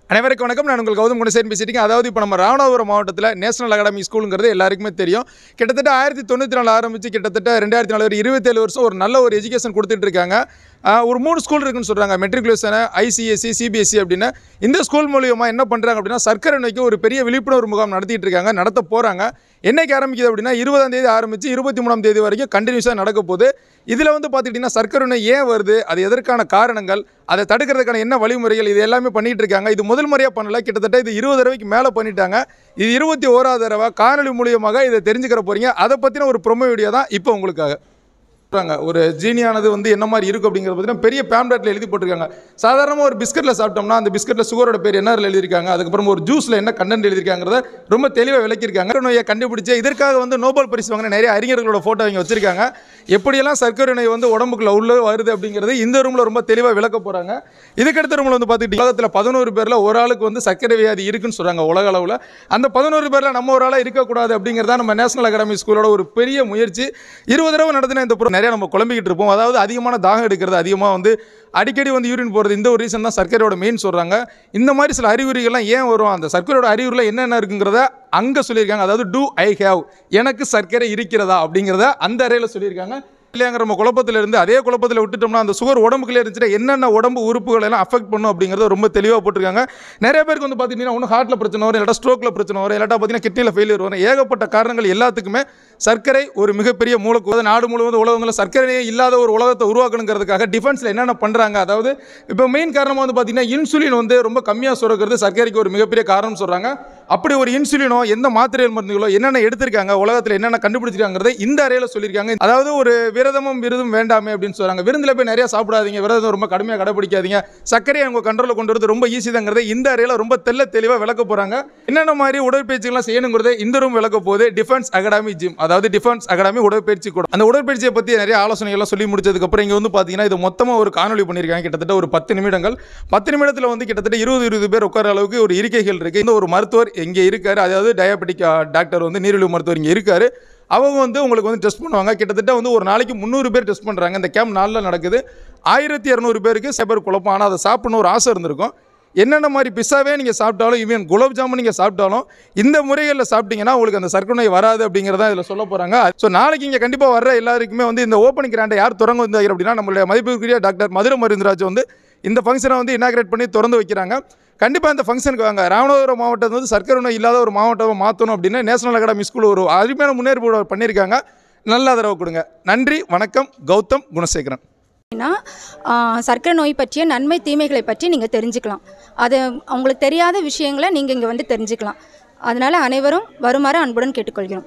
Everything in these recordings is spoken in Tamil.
அனைவருக்கும் வணக்கம் நான் உங்கள் கௌதம் குணசேகரன் பேசிட்டீங்க அதாவது இப்போ நம்ம ராமநாதபுரம் மாவட்டத்தில் நேஷனல் அகாடமி ஸ்கூலுங்கிறது எல்லாருக்குமே தெரியும் கிட்டத்தட்ட ஆயிரத்தி தொண்ணூற்றி நாலு ஆரம்பித்து கிட்டத்தட்ட ரெண்டாயிரத்தி நாலு வரை இருபத்தேழு வருஷம் ஒரு நல்ல ஒரு எஜுகேஷன் கொடுத்துட்டு இருக்காங்க ஆஹ் ஒரு மூணு ஸ்கூல் இருக்குன்னு சொல்கிறாங்க மெட்ரிகுலேஷன் ஐசிஎஸ்சி சிபிஎஸ்சி அப்படின்னு இந்த ஸ்கூல் மூலியமாக என்ன பண்ணுறாங்க அப்படின்னா சர்க்கரை நோய்க்கு ஒரு பெரிய விழிப்புணர்வு முகாம் நடத்திட்டு இருக்காங்க நடத்த போகிறாங்க என்னைக்கு ஆரம்பிக்குது அப்படின்னா இருபதாம் தேதி ஆரம்பித்து இருபத்தி மூணாம் தேதி வரைக்கும் கண்டினியூஸாக நடக்க போகுது இதில் வந்து பார்த்துக்கிட்டிங்கன்னா சர்க்கரை நோய் ஏன் வருது அது எதற்கான காரணங்கள் அதை தடுக்கிறதுக்கான என்ன வழிமுறைகள் இது எல்லாமே பண்ணிட்டு இருக்காங்க இது முதல் முறையாக பண்ணல கிட்டத்தட்ட இது இருபது தடவைக்கு மேலே பண்ணிட்டாங்க இது இருபத்தி ஓராவது தடவை காணொலி மூலியமாக இதை தெரிஞ்சுக்கிற போறீங்க அதை பற்றின ஒரு ப்ரொமோ வீடியோ தான் இப்போ உங்களுக்காக சொல்றாங்க ஒரு ஜீனியானது வந்து என்ன மாதிரி இருக்கும் அப்படிங்கிறத பார்த்தீங்கன்னா பெரிய பேம்ப்ளெட்டில் எழுதி போட்டிருக்காங்க சாதாரணமாக ஒரு பிஸ்கட்டில் சாப்பிட்டோம்னா அந்த பிஸ்கட்டில் சுகரோட பேர் என்ன எழுதியிருக்காங்க அதுக்கப்புறம் ஒரு ஜூஸில் என்ன கண்டென்ட் எழுதியிருக்காங்கிறத ரொம்ப தெளிவாக விளக்கியிருக்காங்க சர்க்கரை நோயை கண்டுபிடிச்சு இதற்காக வந்து நோபல் பரிசு வாங்கின நிறைய அறிஞர்களோட ஃபோட்டோ இங்கே வச்சிருக்காங்க எப்படியெல்லாம் சர்க்கரை நோய் வந்து உடம்புக்குள்ள உள்ள வருது அப்படிங்கிறது இந்த ரூமில் ரொம்ப தெளிவாக விளக்க போகிறாங்க இதுக்கடுத்த ரூமில் வந்து பார்த்துக்கிட்டு உலகத்தில் பதினோரு பேரில் ஒரு ஆளுக்கு வந்து சர்க்கரை வியாதி இருக்குன்னு சொல்கிறாங்க உலக அளவில் அந்த பதினோரு பேரில் நம்ம ஒரு ஆளாக இருக்கக்கூடாது அப்படிங்கிறதா நம்ம நேஷனல் அகாடமி ஸ்கூலோட ஒரு பெரிய முயற்சி இருபது தடவை நடத்தின இந்த ப்ரோ நிறைய நம்ம குழம்பிக்கிட்டு இருப்போம் அதாவது அதிகமான தாகம் எடுக்கிறது அதிகமாக வந்து அடிக்கடி வந்து யூரின் போகிறது இந்த ஒரு ரீசன் தான் சர்க்கரையோட மெயின் சொல்கிறாங்க இந்த மாதிரி சில அறிகுறிகள்லாம் ஏன் வரும் அந்த சர்க்கரையோட அறிகுறியில் என்னென்ன இருக்குங்கிறத அங்கே சொல்லியிருக்காங்க அதாவது டூ ஐ ஹேவ் எனக்கு சர்க்கரை இருக்கிறதா அப்படிங்கிறத அந்த அறையில் சொல்லியிருக்காங்க இல்லையாங்கிற நம்ம குழப்பத்தில் இருந்து அதே குழப்பத்தில் விட்டுட்டோம்னா அந்த சுகர் உடம்புக்குள்ளே இருந்துச்சுன்னா என்னென்ன உடம்பு உறுப்புகள் எல்லாம் அஃபெக்ட் பண்ணும் அப்படிங்கிறத ரொம்ப தெளிவாக போட்டிருக்காங்க நிறைய பேருக்கு வந்து பார்த்தீங்கன்னா ஒன்று ஹார்ட்டில் பிரச்சனை வரும் இல்லாட்டா ஸ்ட்ரோக்கில் பிரச்சனை வரும் இல்லாட்டா பார்த்தீங்கன்னா கிட்னியில் ஃபெயிலியர் வரும் ஏகப்பட்ட காரணங்கள் எல்லாத்துக்குமே சர்க்கரை ஒரு மிகப்பெரிய மூலக்கூறு நாடு முழுவதும் உலகங்களில் சர்க்கரையே இல்லாத ஒரு உலகத்தை உருவாக்கணுங்கிறதுக்காக டிஃபென்ஸில் என்னென்ன பண்ணுறாங்க அதாவது இப்போ மெயின் காரணமாக வந்து பார்த்தீங்கன்னா இன்சுலின் வந்து ரொம்ப கம்மியாக சுரக்கிறது சர்க்கரைக்கு ஒரு மிகப்பெரிய காரணம் சொல்கிறாங்க அப்படி ஒரு இன்சுலினோ எந்த மாத்திரை மருந்துகளோ என்னென்ன எடுத்திருக்காங்க உலகத்தில் என்னென்ன கண்டுபிடிச்சிருக்காங்கிறத இந்த அறையில் சொல்லியிருக்காங்க அதாவது ஒரு விரதமும் விருதும் வேண்டாமே அப்படின்னு சொல்கிறாங்க விருந்தில் போய் நிறைய சாப்பிடாதீங்க விரதம் ரொம்ப கடுமையாக கடைப்பிடிக்காதீங்க சர்க்கரையை அவங்க கண்ட்ரோலில் கொண்டு வரது ரொம்ப ஈஸி தாங்கிறத இந்த அறையில் ரொம்ப தெல்ல தெளிவாக விளக்க போகிறாங்க என்னென்ன மாதிரி உடற்பயிற்சிகள்லாம் செய்யணுங்கிறத இந்த ரூம் விளக்க போகுது டிஃபென்ஸ் அகாடமி ஜிம் அதாவது டிஃபென்ஸ் அகாடமி உடற்பயிற்சி கூட அந்த உடற்பயிற்சியை பற்றி நிறைய ஆலோசனைகள்லாம் சொல்லி முடிச்சதுக்கப்புறம் இங்கே வந்து பார்த்தீங்கன்னா இது மொத்தமாக ஒரு காணொலி பண்ணியிருக்காங்க கிட்டத்தட்ட ஒரு பத்து நிமிடங்கள் பத்து நிமிடத்தில் வந்து கிட்டத்தட்ட இருபது இருபது பேர் உட்கார அளவுக்கு ஒரு இருக்கைகள் இருக்குது இந்த ஒரு மருத்துவர் இங்கே இருக்காரு அதாவது டயபெட்டிக் டாக்டர் வந்து நீரிழிவு மருத்துவர் இங்கே இருக்காரு அவங்க வந்து உங்களுக்கு வந்து டெஸ்ட் பண்ணுவாங்க கிட்டத்தட்ட வந்து ஒரு நாளைக்கு முந்நூறு பேர் டெஸ்ட் பண்ணுறாங்க இந்த கேம்ப் நாளில் நடக்குது ஆயிரத்தி இரநூறு பேருக்கு சைபர் குழப்பம் ஆனால் அதை சாப்பிடணும் ஒரு ஆசை இருந்திருக்கும் என்னென்ன மாதிரி பிஸ்ஸாவே நீங்கள் சாப்பிட்டாலும் ஈவன் குலோப் ஜாமுன் நீங்கள் சாப்பிட்டாலும் இந்த முறைகளில் சாப்பிட்டீங்கன்னா உங்களுக்கு அந்த சர்க்கரை நோய் வராது அப்படிங்கிறத இதில் சொல்ல போகிறாங்க ஸோ நாளைக்கு இங்கே கண்டிப்பாக வர்ற எல்லாருக்குமே வந்து இந்த ஓப்பனிங் கிராண்டை யார் திறந்து வந்தாங்க அப்படின்னா நம்மளுடைய மதிப்புக்குரிய டாக்டர் மதுரை மருந்துராஜ் வந்து இந்த ஃபங்க்ஷனை வந்து இனாகிரேட் பண்ணி திறந்து வைக்கிறாங்க கண்டிப்பாக இந்த ஃபங்க்ஷனுக்கு வாங்க ராமநாதபுரம் மாவட்டத்தை வந்து சர்க்கரை நோய் இல்லாத ஒரு மாவட்டமாக மாற்றணும் அப்படின்னு நேஷனல் அகாடமி ஸ்கூல் ஒரு அருமையான முன்னேற்பு பண்ணியிருக்காங்க நல்ல ஆதரவு கொடுங்க நன்றி வணக்கம் கௌதம் குணசேகரன் அப்படின்னா ஆ, சர்க்கரை நோய் பற்றிய நன்மை தீமைகளை பற்றி நீங்கள் தெரிஞ்சுக்கலாம் அது உங்களுக்கு தெரியாத விஷயங்களை நீங்கள் இங்கே வந்து தெரிஞ்சுக்கலாம் அதனால் அனைவரும் வருமாறு அன்புடன் கேட்டுக்கொள்கிறோம்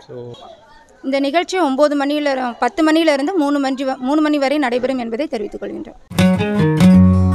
இந்த நிகழ்ச்சி ஒம்பது மணியில பத்து மணியிலிருந்து மூணு மணி வ- மூணு மணி வரை நடைபெறும் என்பதை தெரிவித்துக் கொள்கின்றோம்